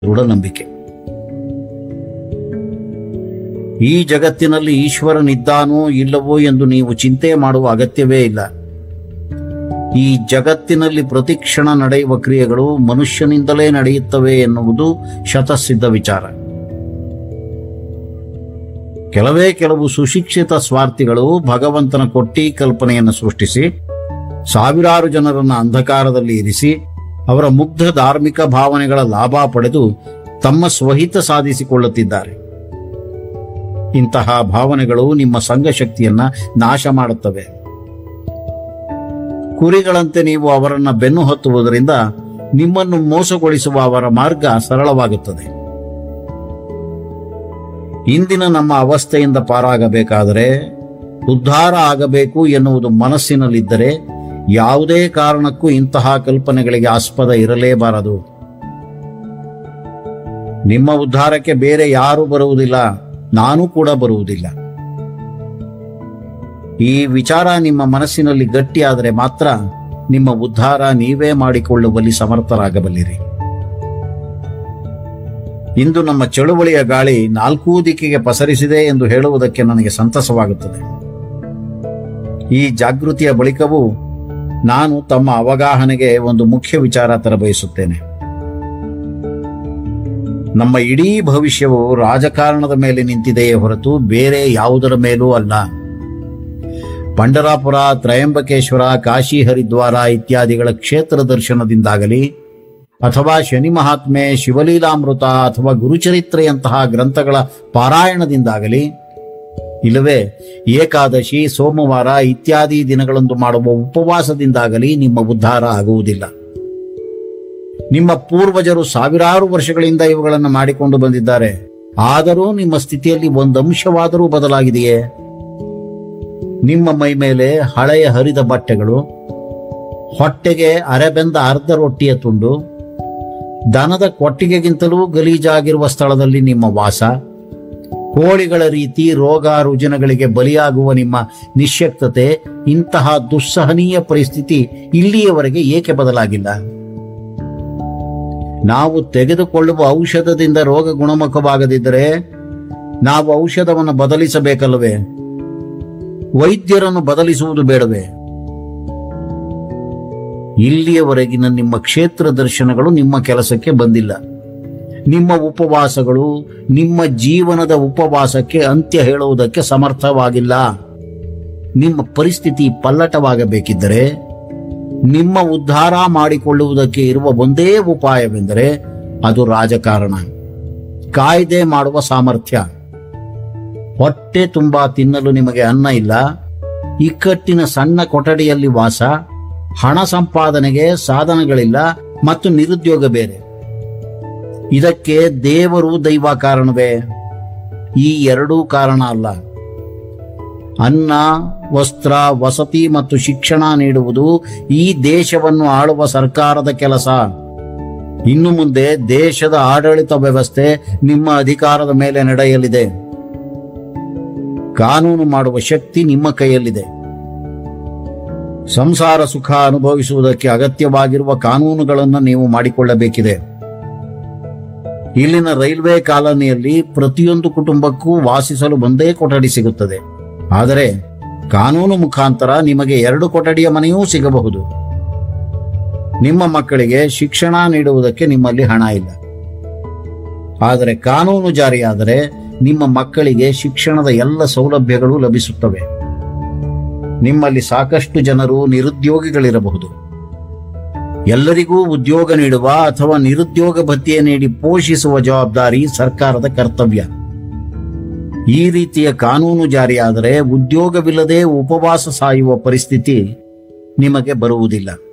ದೃಢ ನಂಬಿಕೆ ಈ ಜಗತ್ತಿನಲ್ಲಿ ಈಶ್ವರನಿದ್ದಾನೋ ಇಲ್ಲವೋ ಎಂದು ನೀವು ಚಿಂತೆ ಮಾಡುವ ಅಗತ್ಯವೇ ಇಲ್ಲ ಈ ಜಗತ್ತಿನಲ್ಲಿ ಪ್ರತಿಕ್ಷಣ ನಡೆಯುವ ಕ್ರಿಯೆಗಳು ಮನುಷ್ಯನಿಂದಲೇ ನಡೆಯುತ್ತವೆ ಎನ್ನುವುದು ಶತಸಿದ್ಧ ವಿಚಾರ ಕೆಲವೇ ಕೆಲವು ಸುಶಿಕ್ಷಿತ ಸ್ವಾರ್ಥಿಗಳು ಭಗವಂತನ ಕೊಟ್ಟಿ ಕಲ್ಪನೆಯನ್ನು ಸೃಷ್ಟಿಸಿ ಸಾವಿರಾರು ಜನರನ್ನು ಅಂಧಕಾರದಲ್ಲಿ ಇರಿಸಿ ಅವರ ಮುಗ್ಧ ಧಾರ್ಮಿಕ ಭಾವನೆಗಳ ಲಾಭ ಪಡೆದು ತಮ್ಮ ಸ್ವಹಿತ ಸಾಧಿಸಿಕೊಳ್ಳುತ್ತಿದ್ದಾರೆ ಇಂತಹ ಭಾವನೆಗಳು ನಿಮ್ಮ ಸಂಘಶಕ್ತಿಯನ್ನ ನಾಶ ಮಾಡುತ್ತವೆ ಕುರಿಗಳಂತೆ ನೀವು ಅವರನ್ನ ಬೆನ್ನು ಹತ್ತುವುದರಿಂದ ನಿಮ್ಮನ್ನು ಮೋಸಗೊಳಿಸುವ ಅವರ ಮಾರ್ಗ ಸರಳವಾಗುತ್ತದೆ ಇಂದಿನ ನಮ್ಮ ಅವಸ್ಥೆಯಿಂದ ಪಾರಾಗಬೇಕಾದರೆ ಉದ್ಧಾರ ಆಗಬೇಕು ಎನ್ನುವುದು ಮನಸ್ಸಿನಲ್ಲಿದ್ದರೆ ಯಾವುದೇ ಕಾರಣಕ್ಕೂ ಇಂತಹ ಕಲ್ಪನೆಗಳಿಗೆ ಆಸ್ಪದ ಇರಲೇಬಾರದು ನಿಮ್ಮ ಉದ್ಧಾರಕ್ಕೆ ಬೇರೆ ಯಾರೂ ಬರುವುದಿಲ್ಲ ನಾನು ಕೂಡ ಬರುವುದಿಲ್ಲ ಈ ವಿಚಾರ ನಿಮ್ಮ ಮನಸ್ಸಿನಲ್ಲಿ ಗಟ್ಟಿಯಾದರೆ ಮಾತ್ರ ನಿಮ್ಮ ಉದ್ಧಾರ ನೀವೇ ಮಾಡಿಕೊಳ್ಳುವಲ್ಲಿ ಸಮರ್ಥರಾಗಬಲ್ಲಿರಿ ಇಂದು ನಮ್ಮ ಚಳುವಳಿಯ ಗಾಳಿ ನಾಲ್ಕೂ ದಿಕ್ಕಿಗೆ ಪಸರಿಸಿದೆ ಎಂದು ಹೇಳುವುದಕ್ಕೆ ನನಗೆ ಸಂತಸವಾಗುತ್ತದೆ ಈ ಜಾಗೃತಿಯ ಬಳಿಕವೂ ನಾನು ತಮ್ಮ ಅವಗಾಹನೆಗೆ ಒಂದು ಮುಖ್ಯ ವಿಚಾರ ತರಬಯಸುತ್ತೇನೆ ನಮ್ಮ ಇಡೀ ಭವಿಷ್ಯವು ರಾಜಕಾರಣದ ಮೇಲೆ ನಿಂತಿದೆಯೇ ಹೊರತು ಬೇರೆ ಯಾವುದರ ಮೇಲೂ ಅಲ್ಲ ಪಂಡರಾಪುರ ತ್ರಯಂಬಕೇಶ್ವರ ಕಾಶಿ ಹರಿದ್ವಾರ ಇತ್ಯಾದಿಗಳ ಕ್ಷೇತ್ರ ದರ್ಶನದಿಂದಾಗಲಿ ಅಥವಾ ಶನಿ ಮಹಾತ್ಮೆ ಶಿವಲೀಲಾಮೃತ ಅಥವಾ ಗುರುಚರಿತ್ರೆಯಂತಹ ಗ್ರಂಥಗಳ ಪಾರಾಯಣದಿಂದಾಗಲಿ ಇಲ್ಲವೇ ಏಕಾದಶಿ ಸೋಮವಾರ ಇತ್ಯಾದಿ ದಿನಗಳಂದು ಮಾಡುವ ಉಪವಾಸದಿಂದಾಗಲಿ ನಿಮ್ಮ ಉದ್ಧಾರ ಆಗುವುದಿಲ್ಲ ನಿಮ್ಮ ಪೂರ್ವಜರು ಸಾವಿರಾರು ವರ್ಷಗಳಿಂದ ಇವುಗಳನ್ನು ಮಾಡಿಕೊಂಡು ಬಂದಿದ್ದಾರೆ ಆದರೂ ನಿಮ್ಮ ಸ್ಥಿತಿಯಲ್ಲಿ ಒಂದಂಶವಾದರೂ ಬದಲಾಗಿದೆಯೇ ನಿಮ್ಮ ಮೈ ಮೇಲೆ ಹಳೆಯ ಹರಿದ ಬಟ್ಟೆಗಳು ಹೊಟ್ಟೆಗೆ ಅರೆಬೆಂದ ಅರ್ಧ ರೊಟ್ಟಿಯ ತುಂಡು ದನದ ಕೊಟ್ಟಿಗೆಗಿಂತಲೂ ಗಲೀಜಾಗಿರುವ ಸ್ಥಳದಲ್ಲಿ ನಿಮ್ಮ ವಾಸ ಕೋಳಿಗಳ ರೀತಿ ರೋಗ ರುಜಿನಗಳಿಗೆ ಬಲಿಯಾಗುವ ನಿಮ್ಮ ನಿಶ್ಯಕ್ತತೆ ಇಂತಹ ದುಸ್ಸಹನೀಯ ಪರಿಸ್ಥಿತಿ ಇಲ್ಲಿಯವರೆಗೆ ಏಕೆ ಬದಲಾಗಿಲ್ಲ ನಾವು ತೆಗೆದುಕೊಳ್ಳುವ ಔಷಧದಿಂದ ರೋಗ ಗುಣಮುಖವಾಗದಿದ್ದರೆ ನಾವು ಔಷಧವನ್ನು ಬದಲಿಸಬೇಕಲ್ಲವೇ ವೈದ್ಯರನ್ನು ಬದಲಿಸುವುದು ಬೇಡವೇ ಇಲ್ಲಿಯವರೆಗಿನ ನಿಮ್ಮ ಕ್ಷೇತ್ರ ದರ್ಶನಗಳು ನಿಮ್ಮ ಕೆಲಸಕ್ಕೆ ಬಂದಿಲ್ಲ ನಿಮ್ಮ ಉಪವಾಸಗಳು ನಿಮ್ಮ ಜೀವನದ ಉಪವಾಸಕ್ಕೆ ಅಂತ್ಯ ಹೇಳುವುದಕ್ಕೆ ಸಮರ್ಥವಾಗಿಲ್ಲ ನಿಮ್ಮ ಪರಿಸ್ಥಿತಿ ಪಲ್ಲಟವಾಗಬೇಕಿದ್ದರೆ ನಿಮ್ಮ ಉದ್ಧಾರ ಮಾಡಿಕೊಳ್ಳುವುದಕ್ಕೆ ಇರುವ ಒಂದೇ ಉಪಾಯವೆಂದರೆ ಅದು ರಾಜಕಾರಣ ಕಾಯ್ದೆ ಮಾಡುವ ಸಾಮರ್ಥ್ಯ ಹೊಟ್ಟೆ ತುಂಬಾ ತಿನ್ನಲು ನಿಮಗೆ ಅನ್ನ ಇಲ್ಲ ಇಕ್ಕಟ್ಟಿನ ಸಣ್ಣ ಕೊಠಡಿಯಲ್ಲಿ ವಾಸ ಹಣ ಸಂಪಾದನೆಗೆ ಸಾಧನಗಳಿಲ್ಲ ಮತ್ತು ನಿರುದ್ಯೋಗ ಬೇರೆ ಇದಕ್ಕೆ ದೇವರು ದೈವ ಕಾರಣವೇ ಈ ಎರಡೂ ಕಾರಣ ಅಲ್ಲ ಅನ್ನ ವಸ್ತ್ರ ವಸತಿ ಮತ್ತು ಶಿಕ್ಷಣ ನೀಡುವುದು ಈ ದೇಶವನ್ನು ಆಳುವ ಸರ್ಕಾರದ ಕೆಲಸ ಇನ್ನು ಮುಂದೆ ದೇಶದ ಆಡಳಿತ ವ್ಯವಸ್ಥೆ ನಿಮ್ಮ ಅಧಿಕಾರದ ಮೇಲೆ ನಡೆಯಲಿದೆ ಕಾನೂನು ಮಾಡುವ ಶಕ್ತಿ ನಿಮ್ಮ ಕೈಯಲ್ಲಿದೆ ಸಂಸಾರ ಸುಖ ಅನುಭವಿಸುವುದಕ್ಕೆ ಅಗತ್ಯವಾಗಿರುವ ಕಾನೂನುಗಳನ್ನು ನೀವು ಮಾಡಿಕೊಳ್ಳಬೇಕಿದೆ ಇಲ್ಲಿನ ರೈಲ್ವೆ ಕಾಲೋನಿಯಲ್ಲಿ ಪ್ರತಿಯೊಂದು ಕುಟುಂಬಕ್ಕೂ ವಾಸಿಸಲು ಒಂದೇ ಕೊಠಡಿ ಸಿಗುತ್ತದೆ ಆದರೆ ಕಾನೂನು ಮುಖಾಂತರ ನಿಮಗೆ ಎರಡು ಕೊಠಡಿಯ ಮನೆಯೂ ಸಿಗಬಹುದು ನಿಮ್ಮ ಮಕ್ಕಳಿಗೆ ಶಿಕ್ಷಣ ನೀಡುವುದಕ್ಕೆ ನಿಮ್ಮಲ್ಲಿ ಹಣ ಇಲ್ಲ ಆದರೆ ಕಾನೂನು ಜಾರಿಯಾದರೆ ನಿಮ್ಮ ಮಕ್ಕಳಿಗೆ ಶಿಕ್ಷಣದ ಎಲ್ಲ ಸೌಲಭ್ಯಗಳು ಲಭಿಸುತ್ತವೆ ನಿಮ್ಮಲ್ಲಿ ಸಾಕಷ್ಟು ಜನರು ನಿರುದ್ಯೋಗಿಗಳಿರಬಹುದು ಎಲ್ಲರಿಗೂ ಉದ್ಯೋಗ ನೀಡುವ ಅಥವಾ ನಿರುದ್ಯೋಗ ಭತ್ಯೆ ನೀಡಿ ಪೋಷಿಸುವ ಜವಾಬ್ದಾರಿ ಸರ್ಕಾರದ ಕರ್ತವ್ಯ ಈ ರೀತಿಯ ಕಾನೂನು ಜಾರಿಯಾದರೆ ಉದ್ಯೋಗವಿಲ್ಲದೆ ಉಪವಾಸ ಸಾಯುವ ಪರಿಸ್ಥಿತಿ ನಿಮಗೆ ಬರುವುದಿಲ್ಲ